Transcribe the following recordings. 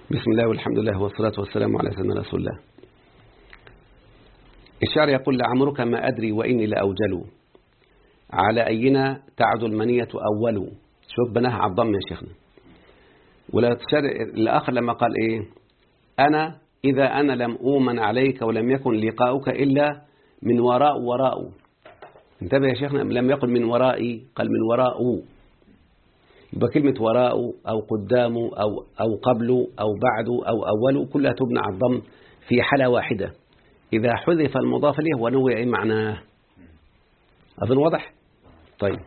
بسم الله والحمد لله والصلاة والسلام على سيدنا رسول الله الشعر يقول لعمرك ما أدري وإني لأوجل على أينا تعد المنية أول شوف بناها على الضم يا شيخنا ولا الشعر الآخر لما قال إيه أنا إذا أنا لم أؤمن عليك ولم يكن لقاؤك إلا من وراء وراء انتبه يا شيخنا لم يقل من ورائي قال من وراء يبقى كلمة وراء أو قدام أو, أو قبل أو بعد أو أول كلها تبنى على الضم في حالة واحدة إذا حذف المضاف إليه ونوع إيه معناه أظن واضح طيب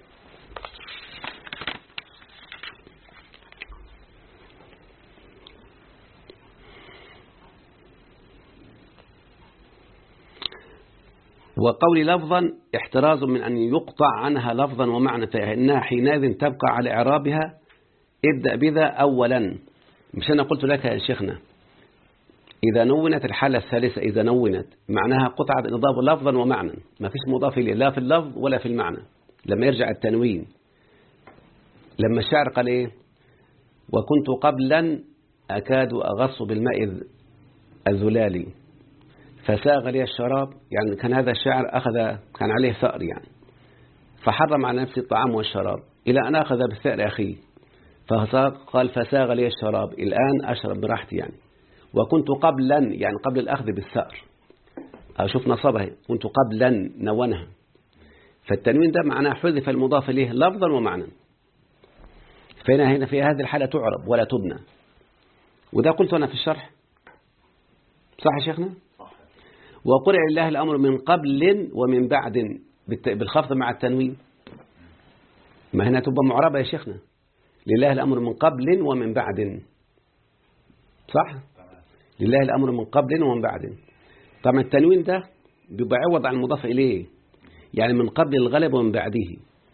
وقول لفظا احتراز من أن يقطع عنها لفظا ومعنى فإنها حينئذ تبقى على إعرابها ابدأ بذا أولا مش أنا قلت لك يا شيخنا إذا نونت الحالة الثالثة إذا نونت معناها قطعة إضافة لفظا ومعنى ما فيش مضاف إليه لا في اللفظ ولا في المعنى لما يرجع التنوين لما الشاعر قال إيه وكنت قبلا أكاد أغص بالماء الزلالي فساغ لي الشراب يعني كان هذا الشاعر أخذ كان عليه ثأر يعني فحرم على نفسه الطعام والشراب إلى أن أخذ بالثأر أخيه فقال فساغ لي الشراب الآن أشرب براحتي يعني وكنت قبلا يعني قبل الأخذ بالثأر أشوف نصبها كنت قبلا نونها فالتنوين ده معناه حذف المضاف إليه لفظا ومعنى فهنا هنا في هذه الحالة تعرب ولا تبنى وده قلت أنا في الشرح صح يا شيخنا وقرع لله الأمر من قبل ومن بعد بالخفض مع التنوين ما هنا تبقى معربة يا شيخنا لله الأمر من قبل ومن بعد صح لله الأمر من قبل ومن بعد طبعا التنوين ده بيبقى عوض عن المضاف إليه يعني من قبل الغلب ومن بعده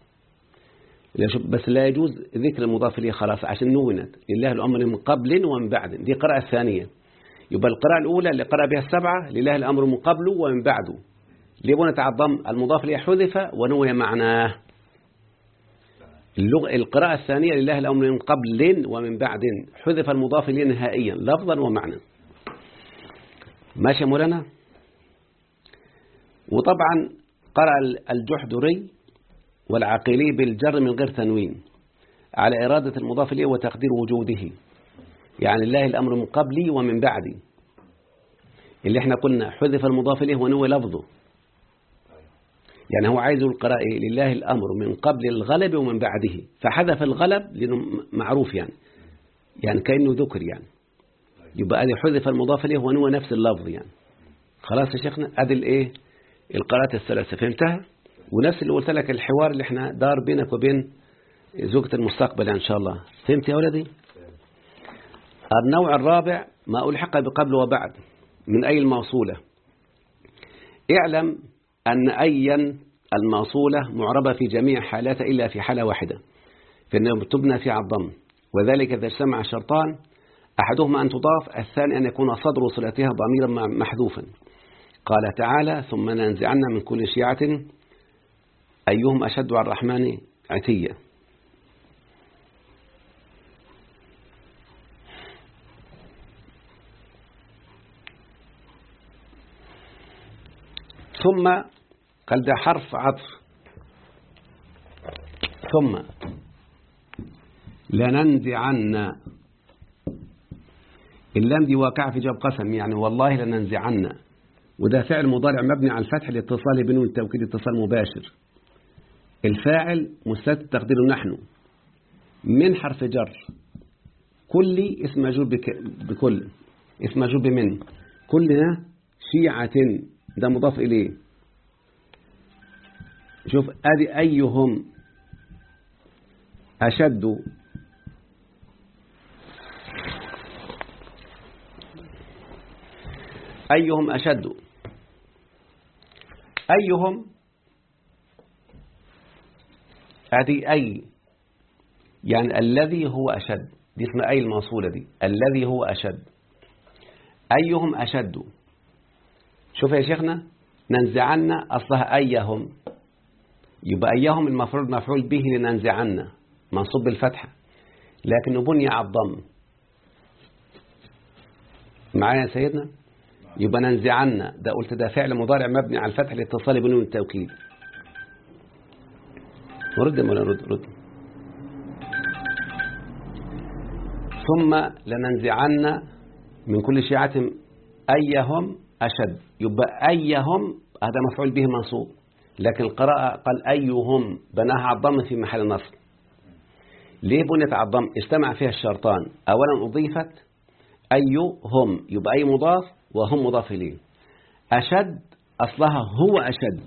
بس لا يجوز ذكر المضاف إليه خلاص عشان نونت لله الأمر من قبل ومن بعد دي قراءة الثانية يبقى القراءة الأولى اللي قرأ بها السبعة لله الأمر من قبله ومن بعده ليه بنا تعظم المضاف إليه حذف ونوي معناه اللغة القراءة الثانية لله الأمر من قبل ومن بعد حذف المضاف إليه نهائيا لفظا ومعنى ماشي مولانا وطبعا قرأ الجحدري والعقيلي بالجر من غير تنوين على إرادة المضاف إليه وتقدير وجوده يعني الله الأمر من قبلي ومن بعدي اللي احنا قلنا حذف المضاف إليه ونوي لفظه يعني هو عايز القراءة إيه؟ لله الأمر من قبل الغلب ومن بعده فحذف الغلب لأنه معروف يعني يعني كأنه ذكر يعني يبقى هذه حذف المضاف إليه ونوي نفس اللفظ يعني خلاص يا شيخنا ادي الايه القراءات الثلاثة فهمتها ونفس اللي قلت لك الحوار اللي احنا دار بينك وبين زوجة المستقبل ان شاء الله فهمت يا ولدي النوع الرابع ما ألحق بقبل وبعد من أي الموصولة اعلم أن أيا الموصولة معربة في جميع حالاتها إلا في حالة واحدة فإنه تبنى في الضم وذلك إذا اجتمع شرطان أحدهما أن تضاف الثاني أن يكون صدر صلتها ضميرا محذوفا قال تعالى ثم ننزعن من كل شيعة أيهم أشد على الرحمن عتيا ثم قال ده حرف عطف ثم لننزعن اللام دي واقعة في جواب قسم يعني والله لننزعن وده فعل مضارع مبني على الفتح لاتصال بينه التوكيد اتصال مباشر الفاعل مستتر تقديره نحن من حرف جر كل اسم مجرور بكل اسم مجرور بمن كلنا شيعة ده مضاف إليه شوف ادي أيهم أشد أيهم أشد أيهم ادي أي يعني الذي هو أشد دي اسمها أي الموصولة دي الذي هو أشد أيهم أشد شوف يا شيخنا ننزعن أصلها أيهم يبقى أيهم المفروض مفعول به لننزعن منصوب بالفتحة لكنه بني على الضم معايا يا سيدنا يبقى ننزعن ده قلت ده فعل مضارع مبني على الفتح الاتصال بنون التوكيد رد ولا رد رد ثم لننزعن من كل شيعة أيهم أشد يبقى أيهم هذا مفعول به منصوب لكن القراءة قال أيهم بناها على الضم في محل نصب ليه بنيت على الضم اجتمع فيها الشرطان أولا أضيفت أيهم يبقى أي مضاف وهم مضاف إليه أشد أصلها هو أشد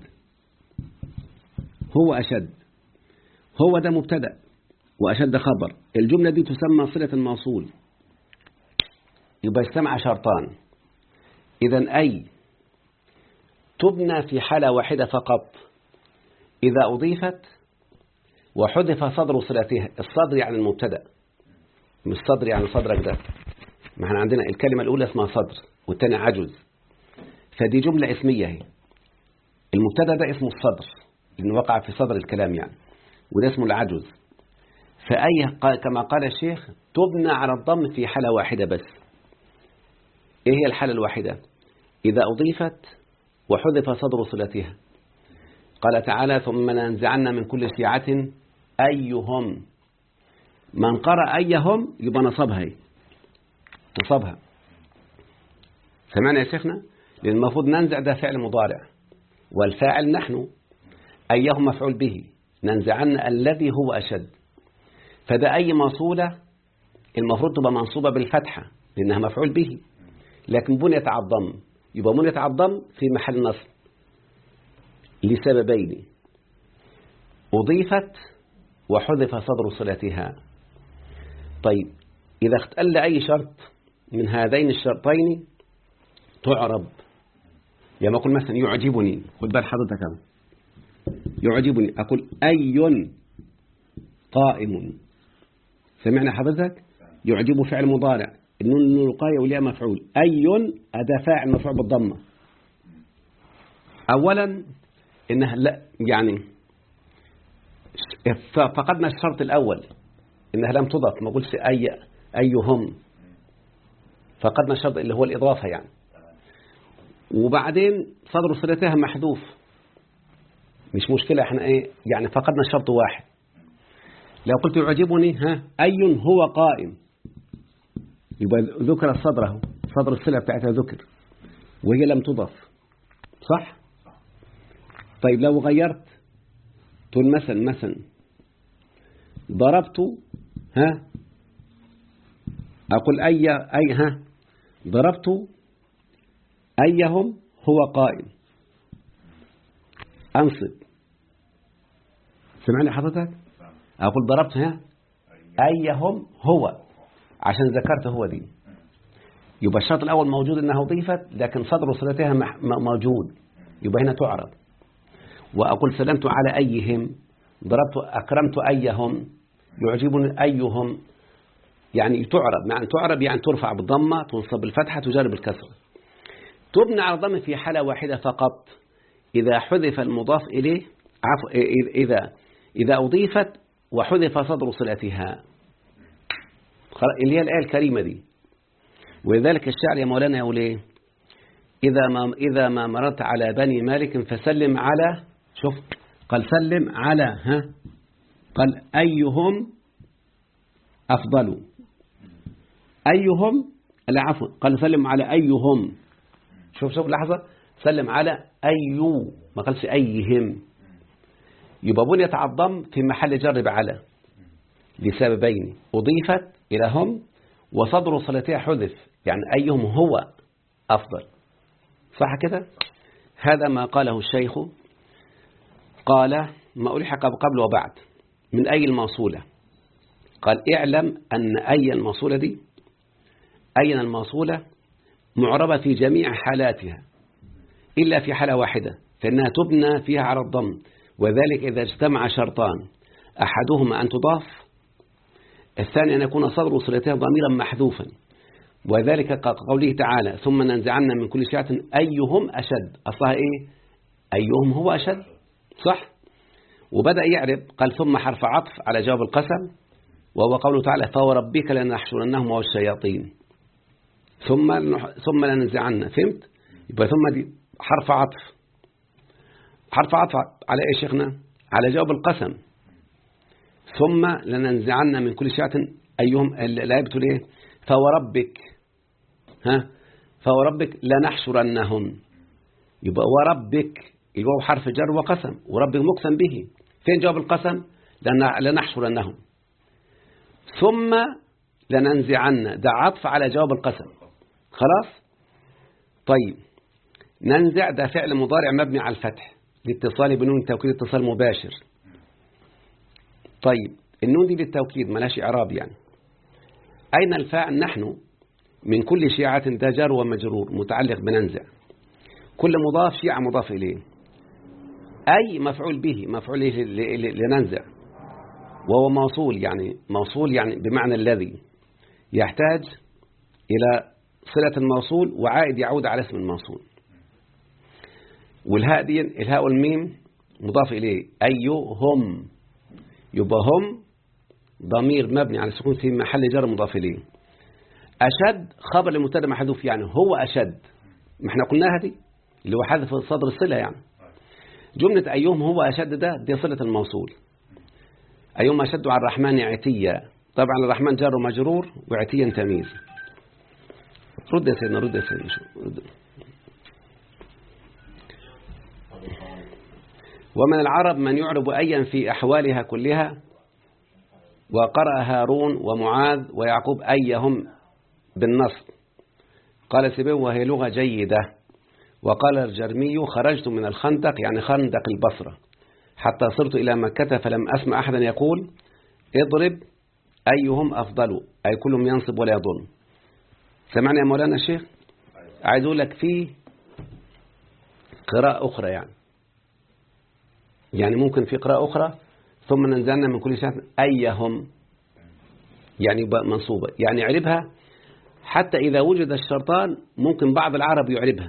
هو أشد هو ده مبتدأ وأشد خبر الجملة دي تسمى صلة الموصول يبقى اجتمع شرطان إذا أي تبنى في حالة واحدة فقط إذا أضيفت وحذف صدر صلتها الصدر يعني المبتدأ مش صدر يعني صدرك ده ما احنا عندنا الكلمة الأولى اسمها صدر والثانية عجز فدي جملة اسمية هي المبتدأ ده اسمه الصدر لأنه وقع في صدر الكلام يعني وده اسمه العجز فأي كما قال الشيخ تبنى على الضم في حالة واحدة بس إيه هي الحالة الواحدة إذا أضيفت وحذف صدر صلتها قال تعالى ثم ننزعن من كل شيعة أيهم من قرأ أيهم يبقى نصبها هي. نصبها سمعنا يا شيخنا لأن المفروض ننزع ده فعل مضارع والفاعل نحن أيهم مفعول به ننزعن الذي هو أشد فده أي موصولة المفروض تبقى منصوبة بالفتحة لأنها مفعول به لكن بنيت على الضم يبقى بنيت على الضم في محل نصب لسببين أضيفت وحذف صدر صلتها طيب إذا اختل أي شرط من هذين الشرطين تعرب يعني أقول مثلا يعجبني خد بال حضرتك يعجبني أقول أي قائم سمعنا حضرتك يعجب فعل مضارع النون الوقاية وليها مفعول أي أداة فاعل مفعول بالضمة أولا إنها لا يعني فقدنا الشرط الأول إنها لم تضف ما قلتش أي أيهم فقدنا الشرط اللي هو الإضافة يعني وبعدين صدر صلتها محذوف مش مشكلة احنا ايه يعني فقدنا الشرط واحد لو قلت يعجبني ها أي هو قائم يبقى ذكر الصدر اهو صدر الصلة بتاعتها ذكر وهي لم تضف صح طيب لو غيرت تقول مثلا مثلا ضربت ها أقول أي أي ها ضربت أيهم هو قائم أنصب سمعني حضرتك أقول ضربت ها أيهم هو عشان ذكرت هو دي يبقى الشرط الأول موجود أنها ضيفت لكن صدر صلتها موجود يبقى هنا تعرض وأقول سلمت على أيهم ضربت أكرمت أيهم يعجبني أيهم يعني تعرب يعني تعرب يعني ترفع بالضمة تنصب بالفتحة تجرب بالكسرة تبنى على الضم في حالة واحدة فقط إذا حذف المضاف إليه عفو إذا إذا أضيفت وحذف صدر صلتها اللي هي الآية الكريمة دي ولذلك الشعر يا مولانا يقول إيه إذا ما, إذا ما مررت على بني مالك فسلم على شوف قال سلم على ها قال أيهم أفضل أيهم لا عفوا قال سلم على أيهم شوف شوف لحظة سلم على أيو ما قالش أيهم يبقى بنيت على الضم في محل جر على لسببين أضيفت إلى هم وصدر صلتها حذف يعني أيهم هو أفضل صح كده هذا ما قاله الشيخ قال ما ألحق قبل وبعد من أي الموصولة قال اعلم أن أي الموصولة دي أين الموصولة معربة في جميع حالاتها إلا في حالة واحدة فإنها تبنى فيها على الضم وذلك إذا اجتمع شرطان أحدهما أن تضاف الثاني أن يكون صدر صلتها ضميرا محذوفا وذلك كقوله تعالى ثم ننزعن من كل شيعة أيهم أشد أصلها إيه أيهم هو أشد صح وبدأ يعرب قال ثم حرف عطف على جواب القسم وهو قوله تعالى فوربك لنحشرنهم والشياطين ثم ثم لننزعن فهمت يبقى ثم دي حرف عطف حرف عطف على ايه شيخنا على جواب القسم ثم لننزعن من كل شيعة أيهم الآية بتقول إيه فوربك ها فوربك لنحشرنهم يبقى وربك الواو حرف جر وقسم وربك مقسم به فين جواب القسم لنحشرنهم ثم لننزعن ده عطف على جواب القسم خلاص طيب ننزع ده فعل مضارع مبني على الفتح لاتصال بنون التوكيد اتصال مباشر طيب النون دي للتوكيد ملاش إعراب يعني أين الفاعل نحن من كل شيعة ده جار ومجرور متعلق بننزع كل مضاف شيعة مضاف إليه أي مفعول به مفعول لننزع وهو موصول يعني موصول يعني بمعنى الذي يحتاج إلى صلة الموصول وعائد يعود على اسم الموصول والهاء دي الهاء والميم مضاف إليه أيهم يبقى هم ضمير مبني على السكون في محل جر مضاف إليه أشد خبر لمبتدا محذوف يعني هو أشد ما احنا قلناها دي اللي هو حذف صدر الصلة يعني جملة أيهم هو أشد ده دي صلة الموصول أيهم أشد على الرحمن عتيا طبعا الرحمن جار مجرور وعتيا تمييز رد يا سيدنا رد يا سيدنا رد. ومن العرب من يعرب أيا في أحوالها كلها وقرأ هارون ومعاذ ويعقوب أيهم بالنص قال سبيل وهي لغة جيدة وقال الجرمي خرجت من الخندق يعني خندق البصرة حتى صرت إلى مكة فلم أسمع أحدا يقول اضرب أيهم أفضل أي كلهم ينصب ولا يضل سمعني يا مولانا الشيخ عايز أقول لك في قراءة أخرى يعني يعني ممكن في قراءة أخرى ثم ننزلنا من كل شيء أيهم يعني منصوبة يعني عربها حتى إذا وجد الشرطان ممكن بعض العرب يعربها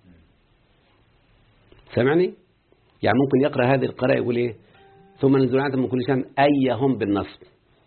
سمعني يعني ممكن يقرأ هذه القراءة يقول إيه ثم ننزلنا من كل شيء أيهم بالنصب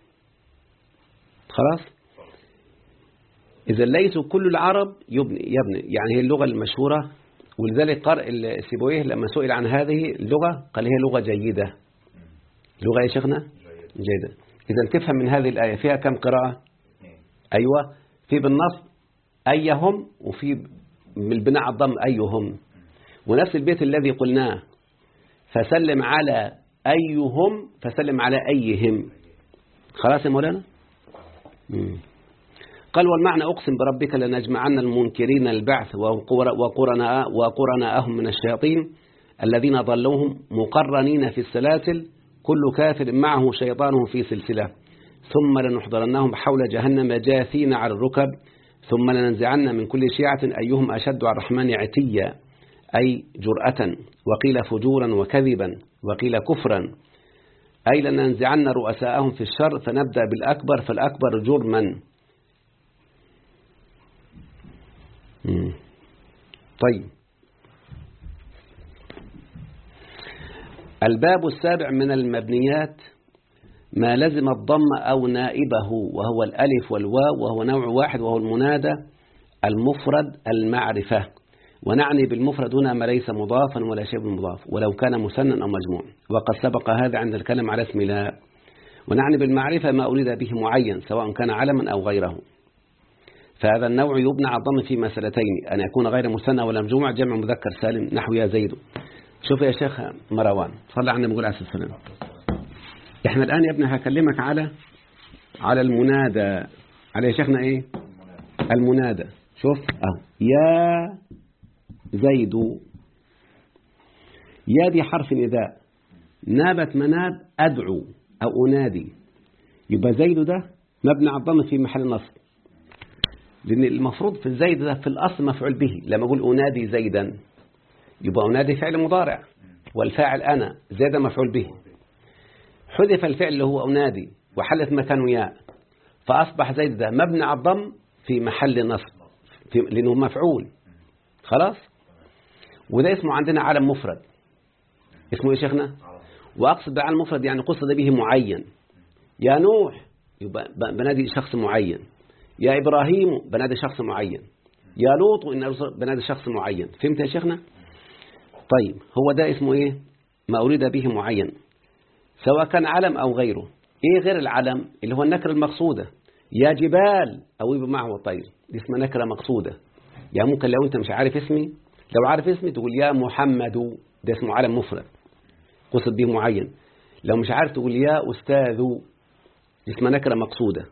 خلاص إذا ليسوا كل العرب يبني يبني يعني هي اللغة المشهورة ولذلك قرأ سيبويه لما سئل عن هذه اللغة قال هي لغة جيدة لغة يا شيخنا جيدة إذا تفهم من هذه الآية فيها كم قراءة أيوة في بالنصب أيهم وفي بالبناء على الضم أيهم ونفس البيت الذي قلناه فسلم على أيهم فسلم على أيهم خلاص يا مولانا مم. قال والمعنى أقسم بربك لنجمعن المنكرين البعث وقرناء وقرناءهم من الشياطين الذين ضلوهم مقرنين في السلاسل كل كافر معه شيطانه في سلسلة ثم لنحضرنهم حول جهنم جاثين على الركب ثم لننزعن من كل شيعة أيهم أشد على الرحمن عتيا أي جرأة وقيل فجورا وكذبا وقيل كفرا أي لننزعن رؤساءهم في الشر فنبدأ بالأكبر فالأكبر جرما طيب الباب السابع من المبنيات ما لزم الضم أو نائبه وهو الألف والواو وهو نوع واحد وهو المنادى المفرد المعرفة ونعني بالمفرد هنا ما ليس مضافا ولا شيء مضاف ولو كان مسنا أو مجموع وقد سبق هذا عند الكلام على اسم لا ونعني بالمعرفة ما أريد به معين سواء كان علما أو غيره فهذا النوع يبنى على الضم في مسألتين أن يكون غير مثنى ولا مجموع جمع مذكر سالم نحو يا زيد شوف يا شيخ مروان صلى على النبي عليه الصلاة والسلام احنا الآن يا ابني هكلمك على على المنادى على يا شيخنا ايه المنادى شوف اهو يا زيد يا دي حرف نداء نابت مناد أدعو أو أنادي يبقى زيد ده مبني على الضم في محل نصب لأن المفروض في الزيد ده في الأصل مفعول به لما أقول أنادي زيدا يبقى أنادي فعل مضارع والفاعل أنا زيدا مفعول به حذف الفعل اللي هو أنادي وحلت مكانه ياء فأصبح زيد ده مبني على الضم في محل نصب في لأنه مفعول خلاص وده اسمه عندنا علم مفرد اسمه ايه شيخنا وأقصد بعلم مفرد يعني قصد به معين يا نوح يبقى بنادي شخص معين يا إبراهيم بنادي شخص معين يا لوط إن بنادي شخص معين فهمت يا شيخنا طيب هو ده اسمه إيه ما أريد به معين سواء كان علم أو غيره إيه غير العلم اللي هو النكرة المقصودة يا جبال أو يبقى معه طير دي اسمها نكرة مقصودة يعني ممكن لو أنت مش عارف اسمي لو عارف اسمي تقول يا محمد ده اسمه علم مفرد قصد به معين لو مش عارف تقول يا أستاذ دي اسمها نكرة مقصودة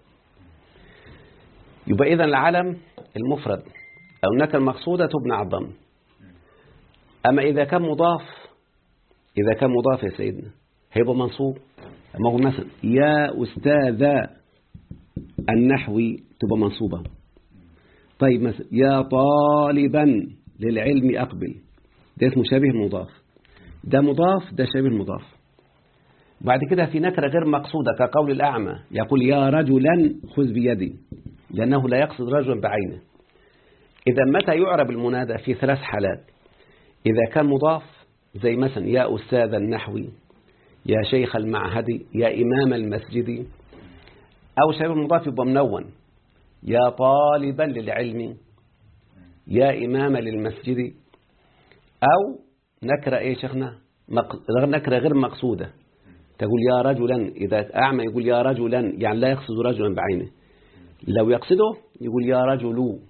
يبقى إذا العلم المفرد أو النكرة المقصودة تبنى على الضم أما إذا كان مضاف إذا كان مضاف يا سيدنا هيبقى منصوب أما هو مثلا يا أستاذ النحوي تبقى منصوبة طيب مثلا يا طالبا للعلم أقبل ده اسمه شبه مضاف ده مضاف ده شبه مضاف بعد كده في نكرة غير مقصودة كقول الأعمى يقول يا رجلا خذ بيدي لأنه لا يقصد رجلا بعينه إذا متى يعرب المنادى في ثلاث حالات إذا كان مضاف زي مثلا يا أستاذ النحوي يا شيخ المعهد يا إمام المسجد أو شبه المضاف يبقى منون يا طالبا للعلم يا إمام للمسجد أو نكرة إيه شيخنا نكرة غير مقصودة تقول يا رجلا إذا أعمى يقول يا رجلا يعني لا يقصد رجلا بعينه لو يقصده يقول يا رجل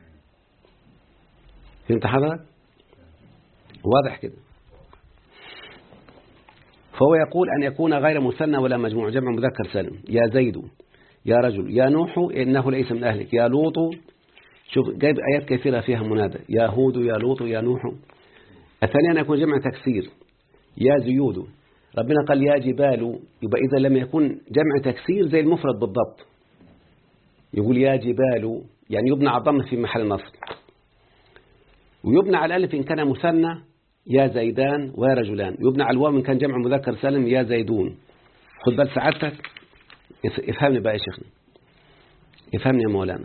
فهمت حضرتك واضح كده فهو يقول أن يكون غير مثنى ولا مجموع جمع مذكر سالم يا زيد يا رجل يا نوح إنه ليس من أهلك يا لوط شوف جايب آيات كثيرة فيها منادى يا هود يا لوط يا نوح الثانية أن يكون جمع تكسير يا زيود ربنا قال يا جبال يبقى إذا لم يكن جمع تكسير زي المفرد بالضبط يقول يا جبال يعني يبنى على الضم في محل نصب ويبنى على الألف إن كان مثنى يا زيدان ويا رجلان يبنى على الواو إن كان جمع مذكر سالم يا زيدون خد بال سعادتك افهمني بقى يا شيخنا افهمني يا مولانا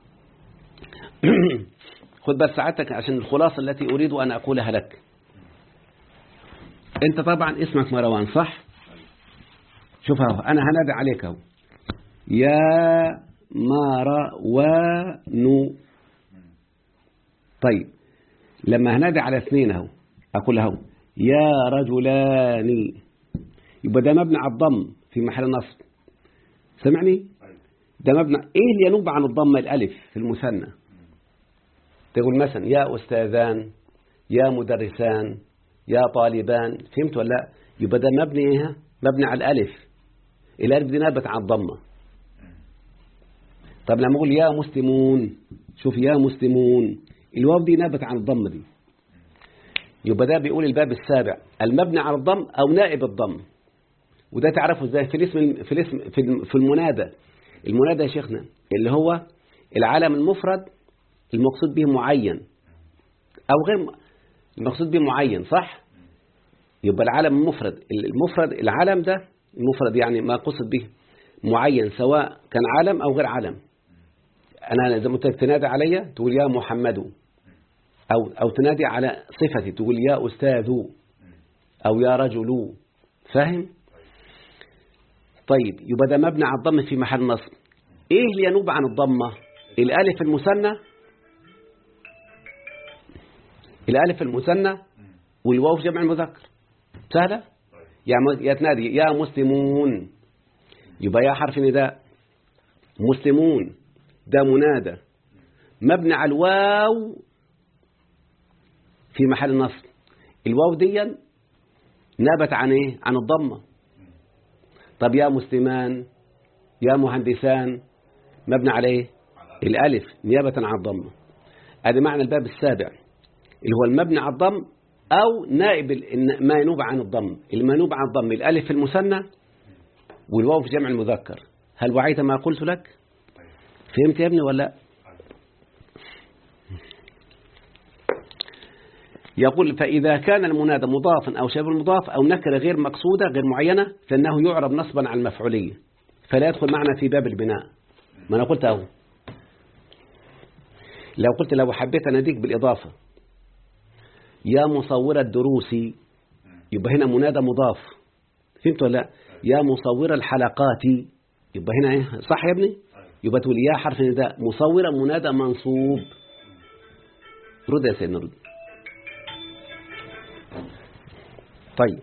خد بال سعادتك عشان الخلاصة التي أريد أن أقولها لك أنت طبعا اسمك مروان صح شوف اهو أنا هنادي عليك اهو يا مروان طيب لما هنادي على اثنين اهو أقول اهو يا رجلان يبقى ده مبني على الضم في محل نصب سمعني ده مبنى ايه اللي ينوب عن الضمة الالف في المثنى تقول مثلا يا أستاذان يا مدرسان يا طالبان فهمت ولا لا يبقى ده مبني ايه مبني على الالف الالف دي نابت عن الضمه طب لما اقول يا مسلمون شوف يا مسلمون الواو دي نابت عن الضمه دي يبقى ده بيقول الباب السابع المبني على الضم او نائب الضم وده تعرفه ازاي في الاسم في الاسم في المنادى المنادى يا شيخنا اللي هو العالم المفرد المقصود به معين او غير المقصود به معين صح يبقى العالم المفرد المفرد العالم ده المفرد يعني ما قصد به معين سواء كان عالم او غير عالم انا زي ما تنادي عليا تقول يا محمد او او تنادي على صفتي تقول يا استاذ او يا رجل فاهم طيب يبقى ده مبني على الضم في محل نصب ايه اللي ينوب عن الضمه الالف المثنى الالف المثنى والواو في جمع المذكر سهله يا تنادي يا مسلمون يبقى يا حرف نداء مسلمون ده منادى مبني على الواو في محل نصب الواو دي نابت عن ايه عن الضمه طب يا مسلمان يا مهندسان مبني على ايه الالف نيابه عن الضمه ادي معنى الباب السابع اللي هو المبني على الضم أو نائب ما ينوب عن الضم المنوب عن الضم الألف في المثنى والواو في جمع المذكر هل وعيت ما قلت لك فهمت يا ابني ولا يقول فإذا كان المنادى مضافا أو شبه المضاف أو نكرة غير مقصودة غير معينة فإنه يعرب نصبا على المفعولية فلا يدخل معنا في باب البناء ما أنا قلت أهو لو قلت لو حبيت أناديك بالإضافة يا مصور الدروس يبقى هنا منادى مضاف فهمت ولا لا يا مصور الحلقات يبقى هنا ايه صح يا ابني يبقى تقول يا حرف نداء مصورا منادى منصوب رد يا سيدنا رد طيب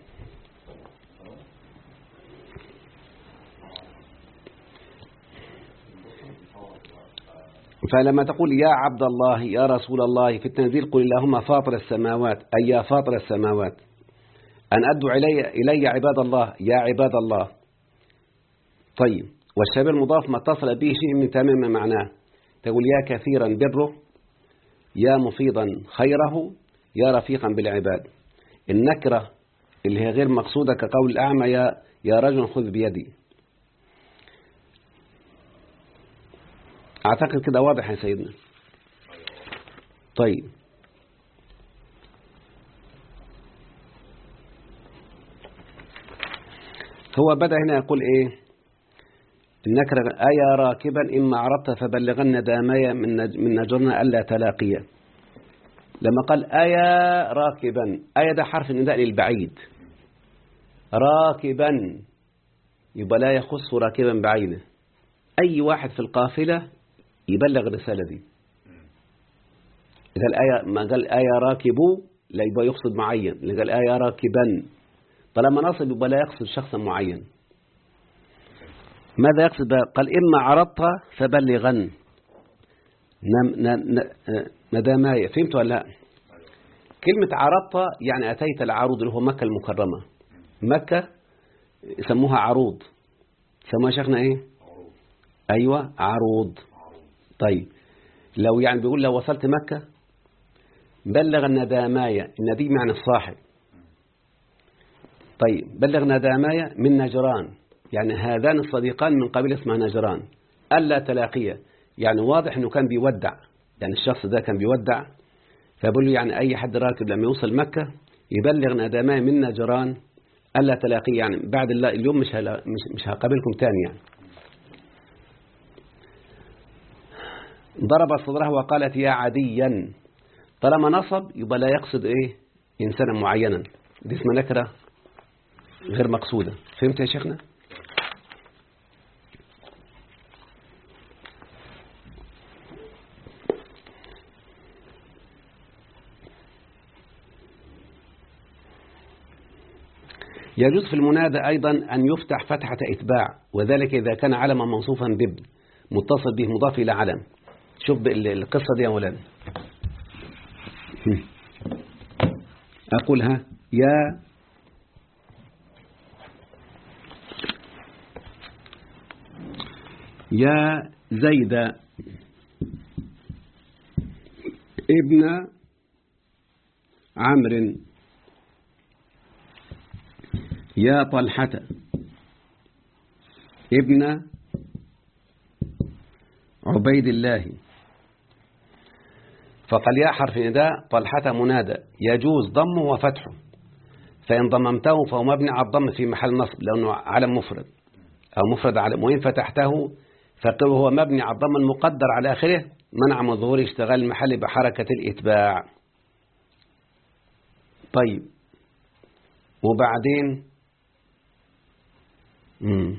فلما تقول يا عبد الله يا رسول الله في التنزيل قل اللهم فاطر السماوات أي يا فاطر السماوات أن أدعو إلي, إلي عباد الله يا عباد الله طيب والشباب المضاف ما اتصل به شيء من تمام معناه تقول يا كثيرا بره يا مفيضا خيره يا رفيقا بالعباد النكرة اللي هي غير مقصودة كقول الأعمى يا, يا رجل خذ بيدي أعتقد كده واضح يا سيدنا طيب هو بدأ هنا يقول إيه النكرة أيا راكبا إما عرضت فبلغن دامايا من من نجرنا ألا تلاقيا لما قال أيا راكبا أيا ده حرف النداء للبعيد راكبا يبقى لا يخص راكبا بعينه أي واحد في القافلة يبلغ الرسالة دي إذا الآية ما قال آية راكبوا لا يبقى يقصد معين اللي قال آية راكبا طالما نصب يبقى لا يقصد شخصا معين ماذا يقصد بقى؟ قال إما عرضت فبلغن ندامايا فهمت ولا لا كلمة عرضت يعني أتيت العروض اللي هو مكة المكرمة مكة يسموها عروض يسموها شيخنا ايه ايوه عروض طيب لو يعني بيقول لو وصلت مكة بلغ الندامايا النديم معنى الصاحب طيب بلغ ندامايا من نجران يعني هذان الصديقان من قبيلة اسمها نجران ألا تلاقيا يعني واضح أنه كان بيودع يعني الشخص ده كان بيودع فبقول له يعني أي حد راكب لما يوصل مكة يبلغ ندامايا من نجران ألا تلاقيه يعني بعد الله اليوم مش مش مش هقابلكم تاني يعني ضرب صدرها وقالت يا عديا طالما نصب يبقى لا يقصد ايه انسانا معينا دي اسمها نكره غير مقصوده فهمت يا شيخنا يجوز في المنادى أيضا أن يفتح فتحة إتباع وذلك إذا كان علما موصوفا بابن متصل به مضاف إلى علم شوف القصة دي يا مولانا أقولها يا يا زيد ابن عمرو يا طلحة ابن عبيد الله فقال يا حرف نداء طلحة منادى يجوز ضمه وفتحه فإن ضممته فهو مبني على الضم في محل نصب لأنه علم مفرد أو مفرد علم وإن فتحته فقل هو مبني على الضم المقدر على آخره منع من ظهور اشتغال المحل بحركة الإتباع طيب وبعدين مم.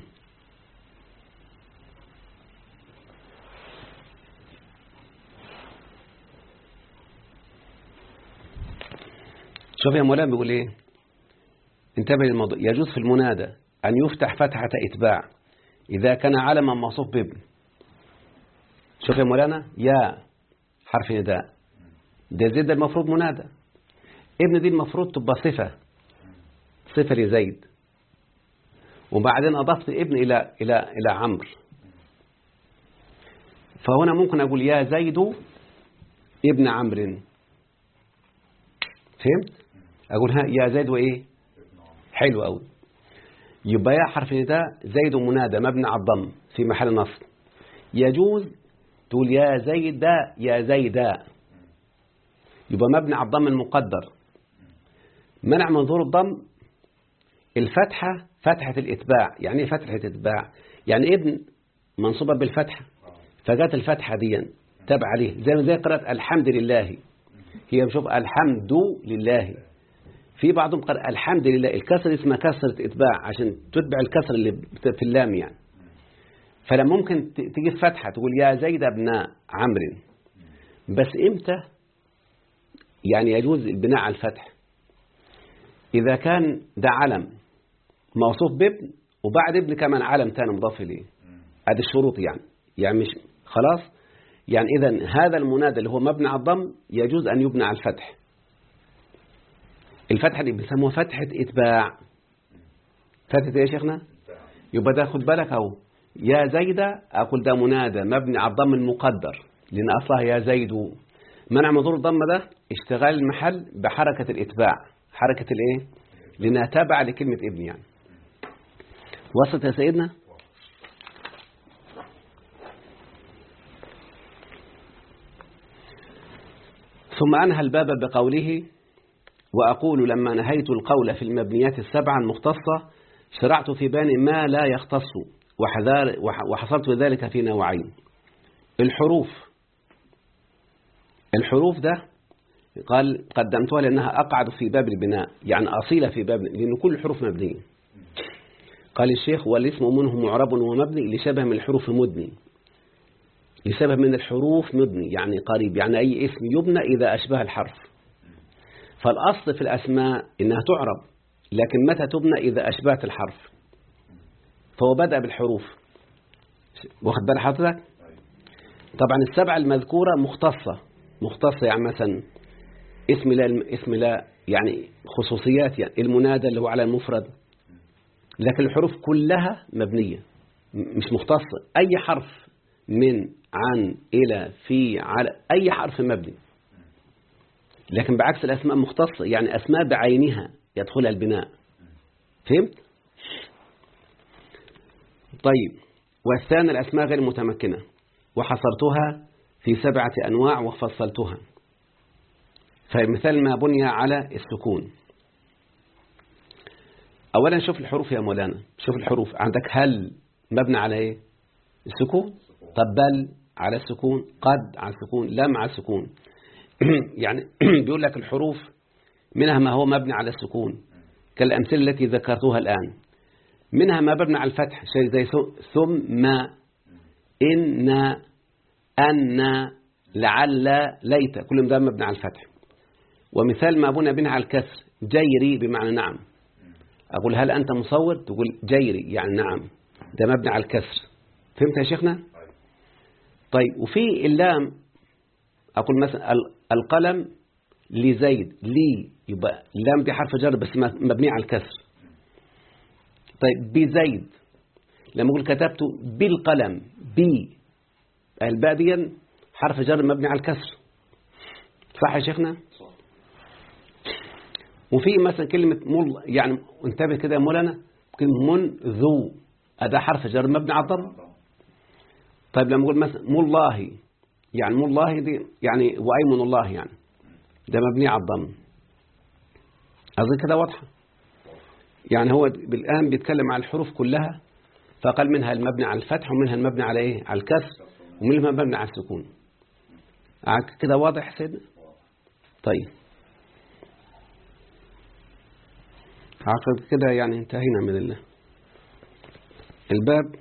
شوف يا مولانا بيقول ايه انتبه للموضوع يجوز في المنادى أن يفتح فتحة إتباع إذا كان علما موصوف بابن شوف يا مولانا يا حرف نداء ده زيد المفروض منادى ابن دي المفروض تبقى صفة صفة لزيد وبعدين أضفت ابن إلى إلى إلى عمرو فهنا ممكن أقول يا زيد ابن عمرو فهمت أقول ها يا زيد وإيه حلو أوي يبقى يا حرف نداء زيد منادى مبني على الضم في محل نصب يجوز تقول يا زيد يا زيدا يبقى مبني على الضم المقدر منع من ظهور الضم الفتحة فتحة الإتباع يعني ايه فتحة الإتباع يعني ابن منصوبة بالفتحة فجات الفتحة دي تبع عليه زي ما زي قرأت الحمد لله هي بشوف الحمد لله في بعضهم قرأ الحمد لله الكسر اسمها كسرة إتباع عشان تتبع الكسر اللي في اللام يعني فلما ممكن ت- تجيب فتحة تقول يا زيد ابن عمرو بس امتى يعني يجوز البناء على الفتح إذا كان ده علم موصوف بابن وبعد ابن كمان علم تاني مضاف إليه هذه الشروط يعني يعني مش خلاص يعني إذا هذا المنادى اللي هو مبني على الضم يجوز أن يبنى على الفتح الفتحة دي بيسموها فتحة إتباع فتحة إيه يا شيخنا يبقى ده خد بالك أهو يا زيد أقول ده منادى مبني على الضم المقدر لأن أصلها يا زيد منع مضور الضم ده اشتغال المحل بحركة الإتباع حركة الإيه لأنها تابعة لكلمة ابن يعني وصلت يا سيدنا ثم أنهى الباب بقوله وأقول لما نهيت القول في المبنيات السبعة المختصة شرعت في بيان ما لا يختص وحذار وح- وحصرت ذلك في نوعين الحروف الحروف ده قال قدمتها لأنها أقعد في باب البناء يعني أصيلة في باب لأن كل الحروف مبنية قال الشيخ والاسم منه معرب ومبني لشبه من الحروف مدني لشبه من الحروف مبني يعني قريب يعني أي اسم يبنى إذا أشبه الحرف فالأصل في الأسماء إنها تعرب لكن متى تبنى إذا أشبهت الحرف فهو بدأ بالحروف واخد بال حضرتك طبعا السبعة المذكورة مختصة مختصة يعني مثلا اسم لا اسم لا يعني خصوصيات يعني المنادى اللي هو على المفرد لكن الحروف كلها مبنية م- مش مختصة أي حرف من عن إلى في على أي حرف مبني لكن بعكس الأسماء مختصة يعني أسماء بعينها يدخلها البناء فهمت؟ طيب والثاني الأسماء غير متمكنة وحصرتها في سبعة أنواع وفصلتها فمثال ما بني على السكون أولا شوف الحروف يا مولانا شوف الحروف عندك هل مبنى على إيه السكون طب بل على السكون قد على السكون لم على السكون يعني بيقول لك الحروف منها ما هو مبني على السكون كالأمثلة التي ذكرتها الآن منها ما مبني على الفتح شيء زي ثم إن أن لعل ليت كل ده مبني على الفتح ومثال ما بنى بني على الكسر جيري بمعنى نعم أقول هل أنت مصور تقول جيري يعني نعم ده مبني على الكسر فهمت يا شيخنا طيب وفي اللام أقول مثلا القلم لزيد لي يبقى اللام دي حرف جر بس مبني على الكسر طيب بزيد لما أقول كتبت بالقلم بي الباء دي حرف جر مبني على الكسر صح يا شيخنا وفي مثلا كلمة مل يعني انتبه كده يا مولانا كلمة منذ أدا حرف جر مبني على الضم طيب لما أقول مثلا مالله يعني مالله دي يعني وأيمن الله يعني ده مبني على الضم أظن كده واضحة يعني هو بالآن بيتكلم على الحروف كلها فقال منها المبني على الفتح ومنها المبني على إيه على الكسر ومنها المبني على السكون كده واضح سيدنا طيب عقد كده يعني انتهينا من الله الباب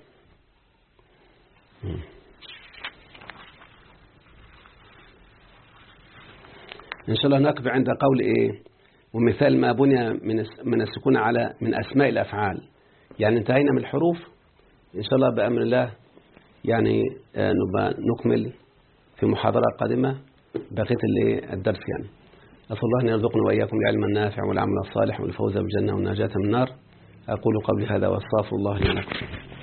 إن شاء الله نقف عند قول إيه ومثال ما بني من من السكون على من أسماء الأفعال يعني انتهينا من الحروف إن شاء الله بأمر الله يعني نبقى نكمل في محاضرة قادمة بقية الدرس يعني أسأل الله أن يرزقنا وإياكم العلم النافع والعمل الصالح والفوز بالجنة والنجاة من النار أقول قولي هذا واستغفر الله لي ولكم